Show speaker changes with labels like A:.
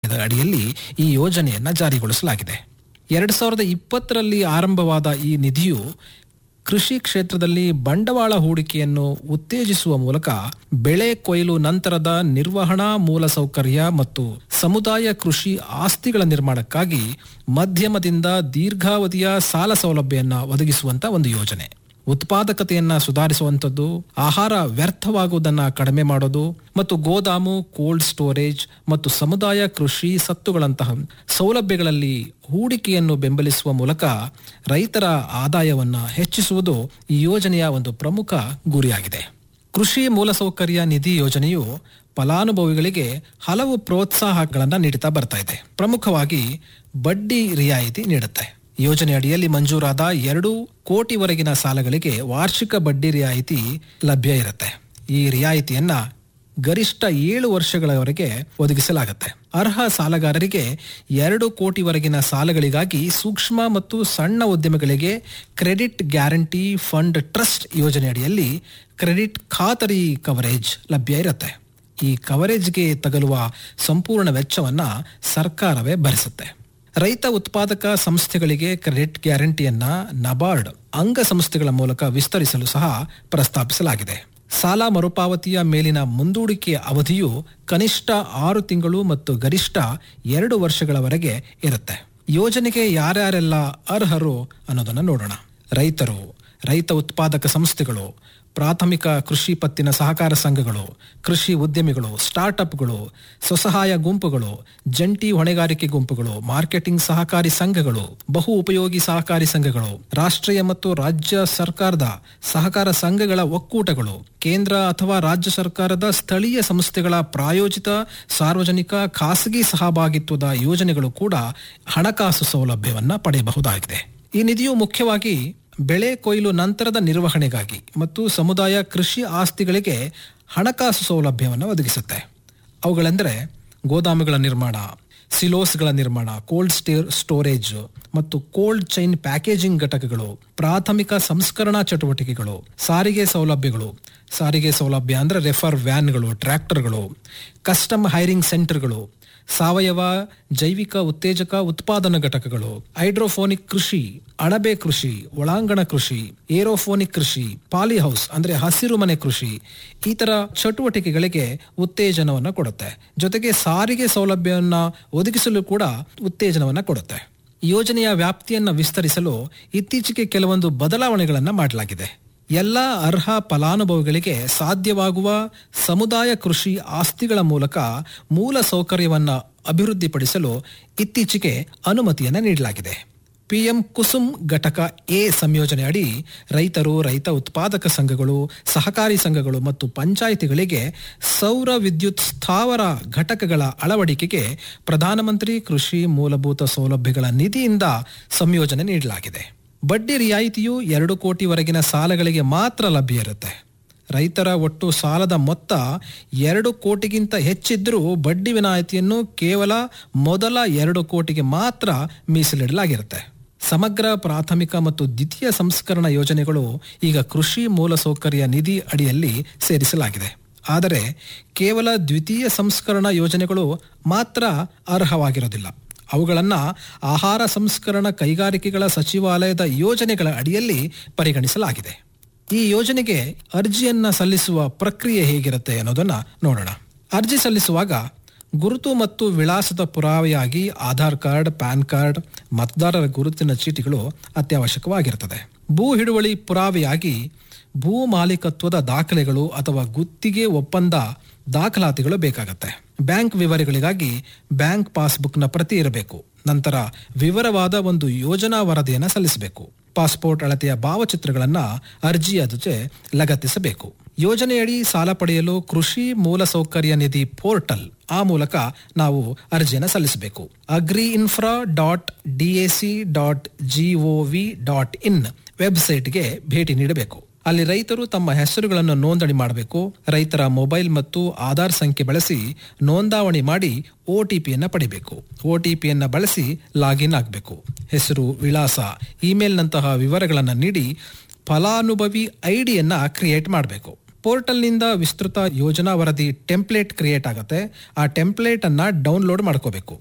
A: ಅಡಿಯಲ್ಲಿ ಈ ಯೋಜನೆಯನ್ನ ಜಾರಿಗೊಳಿಸಲಾಗಿದೆ ಎರಡ್ ಸಾವಿರದ ಇಪ್ಪತ್ತರಲ್ಲಿ ಆರಂಭವಾದ ಈ ನಿಧಿಯು ಕೃಷಿ ಕ್ಷೇತ್ರದಲ್ಲಿ ಬಂಡವಾಳ ಹೂಡಿಕೆಯನ್ನು ಉತ್ತೇಜಿಸುವ ಮೂಲಕ ಬೆಳೆ ಕೊಯ್ಲು ನಂತರದ ನಿರ್ವಹಣಾ ಮೂಲಸೌಕರ್ಯ ಮತ್ತು ಸಮುದಾಯ ಕೃಷಿ ಆಸ್ತಿಗಳ ನಿರ್ಮಾಣಕ್ಕಾಗಿ ಮಧ್ಯಮದಿಂದ ದೀರ್ಘಾವಧಿಯ ಸಾಲ ಸೌಲಭ್ಯವನ್ನು ಒದಗಿಸುವಂತ ಒಂದು ಯೋಜನೆ ಉತ್ಪಾದಕತೆಯನ್ನ ಸುಧಾರಿಸುವಂಥದ್ದು ಆಹಾರ ವ್ಯರ್ಥವಾಗುವುದನ್ನು ಕಡಿಮೆ ಮಾಡೋದು ಮತ್ತು ಗೋದಾಮು ಕೋಲ್ಡ್ ಸ್ಟೋರೇಜ್ ಮತ್ತು ಸಮುದಾಯ ಕೃಷಿ ಸತ್ತುಗಳಂತಹ ಸೌಲಭ್ಯಗಳಲ್ಲಿ ಹೂಡಿಕೆಯನ್ನು ಬೆಂಬಲಿಸುವ ಮೂಲಕ ರೈತರ ಆದಾಯವನ್ನ ಹೆಚ್ಚಿಸುವುದು ಈ ಯೋಜನೆಯ ಒಂದು ಪ್ರಮುಖ ಗುರಿಯಾಗಿದೆ ಕೃಷಿ ಮೂಲಸೌಕರ್ಯ ನಿಧಿ ಯೋಜನೆಯು ಫಲಾನುಭವಿಗಳಿಗೆ ಹಲವು ಪ್ರೋತ್ಸಾಹಗಳನ್ನು ನೀಡುತ್ತಾ ಬರ್ತಾ ಇದೆ ಪ್ರಮುಖವಾಗಿ ಬಡ್ಡಿ ರಿಯಾಯಿತಿ ನೀಡುತ್ತೆ ಯೋಜನೆ ಅಡಿಯಲ್ಲಿ ಮಂಜೂರಾದ ಎರಡು ಕೋಟಿವರೆಗಿನ ಸಾಲಗಳಿಗೆ ವಾರ್ಷಿಕ ಬಡ್ಡಿ ರಿಯಾಯಿತಿ ಲಭ್ಯ ಇರುತ್ತೆ ಈ ರಿಯಾಯಿತಿಯನ್ನ ಗರಿಷ್ಠ ಏಳು ವರ್ಷಗಳವರೆಗೆ ಒದಗಿಸಲಾಗುತ್ತೆ ಅರ್ಹ ಸಾಲಗಾರರಿಗೆ ಎರಡು ಕೋಟಿವರೆಗಿನ ಸಾಲಗಳಿಗಾಗಿ ಸೂಕ್ಷ್ಮ ಮತ್ತು ಸಣ್ಣ ಉದ್ಯಮಗಳಿಗೆ ಕ್ರೆಡಿಟ್ ಗ್ಯಾರಂಟಿ ಫಂಡ್ ಟ್ರಸ್ಟ್ ಯೋಜನೆ ಅಡಿಯಲ್ಲಿ ಕ್ರೆಡಿಟ್ ಖಾತರಿ ಕವರೇಜ್ ಲಭ್ಯ ಇರುತ್ತೆ ಈ ಕವರೇಜ್ಗೆ ತಗಲುವ ಸಂಪೂರ್ಣ ವೆಚ್ಚವನ್ನ ಸರ್ಕಾರವೇ ಭರಿಸುತ್ತೆ ರೈತ ಉತ್ಪಾದಕ ಸಂಸ್ಥೆಗಳಿಗೆ ಕ್ರೆಡಿಟ್ ಗ್ಯಾರಂಟಿಯನ್ನ ನಬಾರ್ಡ್ ಅಂಗಸಂಸ್ಥೆಗಳ ಮೂಲಕ ವಿಸ್ತರಿಸಲು ಸಹ ಪ್ರಸ್ತಾಪಿಸಲಾಗಿದೆ ಸಾಲ ಮರುಪಾವತಿಯ ಮೇಲಿನ ಮುಂದೂಡಿಕೆಯ ಅವಧಿಯು ಕನಿಷ್ಠ ಆರು ತಿಂಗಳು ಮತ್ತು ಗರಿಷ್ಠ ಎರಡು ವರ್ಷಗಳವರೆಗೆ ಇರುತ್ತೆ ಯೋಜನೆಗೆ ಯಾರ್ಯಾರೆಲ್ಲ ಅರ್ಹರು ಅನ್ನೋದನ್ನ ನೋಡೋಣ ರೈತರು ರೈತ ಉತ್ಪಾದಕ ಸಂಸ್ಥೆಗಳು ಪ್ರಾಥಮಿಕ ಕೃಷಿ ಪತ್ತಿನ ಸಹಕಾರ ಸಂಘಗಳು ಕೃಷಿ ಉದ್ಯಮಿಗಳು ಸ್ಟಾರ್ಟ್ಅಪ್ಗಳು ಸ್ವಸಹಾಯ ಗುಂಪುಗಳು ಜಂಟಿ ಹೊಣೆಗಾರಿಕೆ ಗುಂಪುಗಳು ಮಾರ್ಕೆಟಿಂಗ್ ಸಹಕಾರಿ ಸಂಘಗಳು ಬಹು ಉಪಯೋಗಿ ಸಹಕಾರಿ ಸಂಘಗಳು ರಾಷ್ಟ್ರೀಯ ಮತ್ತು ರಾಜ್ಯ ಸರ್ಕಾರದ ಸಹಕಾರ ಸಂಘಗಳ ಒಕ್ಕೂಟಗಳು ಕೇಂದ್ರ ಅಥವಾ ರಾಜ್ಯ ಸರ್ಕಾರದ ಸ್ಥಳೀಯ ಸಂಸ್ಥೆಗಳ ಪ್ರಾಯೋಜಿತ ಸಾರ್ವಜನಿಕ ಖಾಸಗಿ ಸಹಭಾಗಿತ್ವದ ಯೋಜನೆಗಳು ಕೂಡ ಹಣಕಾಸು ಸೌಲಭ್ಯವನ್ನ ಪಡೆಯಬಹುದಾಗಿದೆ ಈ ನಿಧಿಯು ಮುಖ್ಯವಾಗಿ ಬೆಳೆ ಕೊಯ್ಲು ನಂತರದ ನಿರ್ವಹಣೆಗಾಗಿ ಮತ್ತು ಸಮುದಾಯ ಕೃಷಿ ಆಸ್ತಿಗಳಿಗೆ ಹಣಕಾಸು ಸೌಲಭ್ಯವನ್ನು ಒದಗಿಸುತ್ತೆ ಅವುಗಳೆಂದರೆ ಗೋದಾಮುಗಳ ನಿರ್ಮಾಣ ಸಿಲೋಸ್ಗಳ ನಿರ್ಮಾಣ ಕೋಲ್ಡ್ ಸ್ಟೇ ಸ್ಟೋರೇಜ್ ಮತ್ತು ಕೋಲ್ಡ್ ಚೈನ್ ಪ್ಯಾಕೇಜಿಂಗ್ ಘಟಕಗಳು ಪ್ರಾಥಮಿಕ ಸಂಸ್ಕರಣಾ ಚಟುವಟಿಕೆಗಳು ಸಾರಿಗೆ ಸೌಲಭ್ಯಗಳು ಸಾರಿಗೆ ಸೌಲಭ್ಯ ಅಂದ್ರೆ ರೆಫರ್ ವ್ಯಾನ್ಗಳು ಟ್ರ್ಯಾಕ್ಟರ್ಗಳು ಕಸ್ಟಮ್ ಹೈರಿಂಗ್ ಸೆಂಟರ್ಗಳು ಸಾವಯವ ಜೈವಿಕ ಉತ್ತೇಜಕ ಉತ್ಪಾದನಾ ಘಟಕಗಳು ಹೈಡ್ರೋಫೋನಿಕ್ ಕೃಷಿ ಅಣಬೆ ಕೃಷಿ ಒಳಾಂಗಣ ಕೃಷಿ ಏರೋಫೋನಿಕ್ ಕೃಷಿ ಪಾಲಿಹೌಸ್ ಅಂದ್ರೆ ಹಸಿರು ಮನೆ ಕೃಷಿ ಈ ತರ ಚಟುವಟಿಕೆಗಳಿಗೆ ಉತ್ತೇಜನವನ್ನ ಕೊಡುತ್ತೆ ಜೊತೆಗೆ ಸಾರಿಗೆ ಸೌಲಭ್ಯವನ್ನ ಒದಗಿಸಲು ಕೂಡ ಉತ್ತೇಜನವನ್ನ ಕೊಡುತ್ತೆ ಯೋಜನೆಯ ವ್ಯಾಪ್ತಿಯನ್ನ ವಿಸ್ತರಿಸಲು ಇತ್ತೀಚೆಗೆ ಕೆಲವೊಂದು ಬದಲಾವಣೆಗಳನ್ನ ಮಾಡಲಾಗಿದೆ ಎಲ್ಲ ಅರ್ಹ ಫಲಾನುಭವಿಗಳಿಗೆ ಸಾಧ್ಯವಾಗುವ ಸಮುದಾಯ ಕೃಷಿ ಆಸ್ತಿಗಳ ಮೂಲಕ ಮೂಲ ಸೌಕರ್ಯವನ್ನ ಅಭಿವೃದ್ಧಿಪಡಿಸಲು ಇತ್ತೀಚೆಗೆ ಅನುಮತಿಯನ್ನ ನೀಡಲಾಗಿದೆ ಪಿಎಂ ಕುಸುಮ್ ಘಟಕ ಎ ಸಂಯೋಜನೆ ಅಡಿ ರೈತರು ರೈತ ಉತ್ಪಾದಕ ಸಂಘಗಳು ಸಹಕಾರಿ ಸಂಘಗಳು ಮತ್ತು ಪಂಚಾಯಿತಿಗಳಿಗೆ ಸೌರ ವಿದ್ಯುತ್ ಸ್ಥಾವರ ಘಟಕಗಳ ಅಳವಡಿಕೆಗೆ ಪ್ರಧಾನಮಂತ್ರಿ ಕೃಷಿ ಮೂಲಭೂತ ಸೌಲಭ್ಯಗಳ ನಿಧಿಯಿಂದ ಸಂಯೋಜನೆ ನೀಡಲಾಗಿದೆ ಬಡ್ಡಿ ರಿಯಾಯಿತಿಯು ಎರಡು ಕೋಟಿವರೆಗಿನ ಸಾಲಗಳಿಗೆ ಮಾತ್ರ ಲಭ್ಯ ಇರುತ್ತೆ ರೈತರ ಒಟ್ಟು ಸಾಲದ ಮೊತ್ತ ಎರಡು ಕೋಟಿಗಿಂತ ಹೆಚ್ಚಿದ್ರೂ ಬಡ್ಡಿ ವಿನಾಯಿತಿಯನ್ನು ಕೇವಲ ಮೊದಲ ಎರಡು ಕೋಟಿಗೆ ಮಾತ್ರ ಮೀಸಲಿಡಲಾಗಿರುತ್ತೆ ಸಮಗ್ರ ಪ್ರಾಥಮಿಕ ಮತ್ತು ದ್ವಿತೀಯ ಸಂಸ್ಕರಣ ಯೋಜನೆಗಳು ಈಗ ಕೃಷಿ ಮೂಲಸೌಕರ್ಯ ನಿಧಿ ಅಡಿಯಲ್ಲಿ ಸೇರಿಸಲಾಗಿದೆ ಆದರೆ ಕೇವಲ ದ್ವಿತೀಯ ಸಂಸ್ಕರಣ ಯೋಜನೆಗಳು ಮಾತ್ರ ಅರ್ಹವಾಗಿರೋದಿಲ್ಲ ಅವುಗಳನ್ನ ಆಹಾರ ಸಂಸ್ಕರಣ ಕೈಗಾರಿಕೆಗಳ ಸಚಿವಾಲಯದ ಯೋಜನೆಗಳ ಅಡಿಯಲ್ಲಿ ಪರಿಗಣಿಸಲಾಗಿದೆ ಈ ಯೋಜನೆಗೆ ಅರ್ಜಿಯನ್ನ ಸಲ್ಲಿಸುವ ಪ್ರಕ್ರಿಯೆ ಹೇಗಿರುತ್ತೆ ಅನ್ನೋದನ್ನ ನೋಡೋಣ ಅರ್ಜಿ ಸಲ್ಲಿಸುವಾಗ ಗುರುತು ಮತ್ತು ವಿಳಾಸದ ಪುರಾವೆಯಾಗಿ ಆಧಾರ್ ಕಾರ್ಡ್ ಪ್ಯಾನ್ ಕಾರ್ಡ್ ಮತದಾರರ ಗುರುತಿನ ಚೀಟಿಗಳು ಅತ್ಯವಶ್ಯಕವಾಗಿರುತ್ತದೆ ಭೂ ಹಿಡುವಳಿ ಪುರಾವೆಯಾಗಿ ಭೂ ಮಾಲೀಕತ್ವದ ದಾಖಲೆಗಳು ಅಥವಾ ಗುತ್ತಿಗೆ ಒಪ್ಪಂದ ದಾಖಲಾತಿಗಳು ಬೇಕಾಗತ್ತೆ ಬ್ಯಾಂಕ್ ವಿವರಗಳಿಗಾಗಿ ಬ್ಯಾಂಕ್ ಪಾಸ್ಬುಕ್ನ ಪ್ರತಿ ಇರಬೇಕು ನಂತರ ವಿವರವಾದ ಒಂದು ಯೋಜನಾ ವರದಿಯನ್ನು ಸಲ್ಲಿಸಬೇಕು ಪಾಸ್ಪೋರ್ಟ್ ಅಳತೆಯ ಭಾವಚಿತ್ರಗಳನ್ನ ಅರ್ಜಿಯ ಜೊತೆ ಲಗತ್ತಿಸಬೇಕು ಯೋಜನೆಯಡಿ ಸಾಲ ಪಡೆಯಲು ಕೃಷಿ ಮೂಲಸೌಕರ್ಯ ನಿಧಿ ಪೋರ್ಟಲ್ ಆ ಮೂಲಕ ನಾವು ಅರ್ಜಿಯನ್ನು ಸಲ್ಲಿಸಬೇಕು agri infra dot DAC dot gov dot in ವೆಬ್ಸೈಟ್ಗೆ ಭೇಟಿ ನೀಡಬೇಕು ಅಲ್ಲಿ ರೈತರು ತಮ್ಮ ಹೆಸರುಗಳನ್ನು ನೋಂದಣಿ ಮಾಡಬೇಕು ರೈತರ ಮೊಬೈಲ್ ಮತ್ತು ಆಧಾರ್ ಸಂಖ್ಯೆ ಬಳಸಿ ನೋಂದಾವಣಿ ಮಾಡಿ ಒಟಿಪಿಯನ್ನ ಪಡಿಬೇಕು ಒಟಿಪಿಯನ್ನ ಬಳಸಿ ಲಾಗಿನ್ ಆಗಬೇಕು ಹೆಸರು ವಿಳಾಸ ಇಮೇಲ್ನಂತಹ ವಿವರಗಳನ್ನು ನೀಡಿ ಫಲಾನುಭವಿ ಐಡಿಯನ್ನ ಕ್ರಿಯೇಟ್ ಮಾಡಬೇಕು ಪೋರ್ಟಲ್ನಿಂದ ವಿಸ್ತೃತ ಯೋಜನಾ ವರದಿ ಟೆಂಪ್ಲೇಟ್ ಕ್ರಿಯೇಟ್ ಆಗುತ್ತೆ ಆ ಟೆಂಪ್ಲೇಟ್ ಅನ್ನ ಡೌನ್ಲೋಡ್ ಮಾಡ್ಕೋಬೇಕು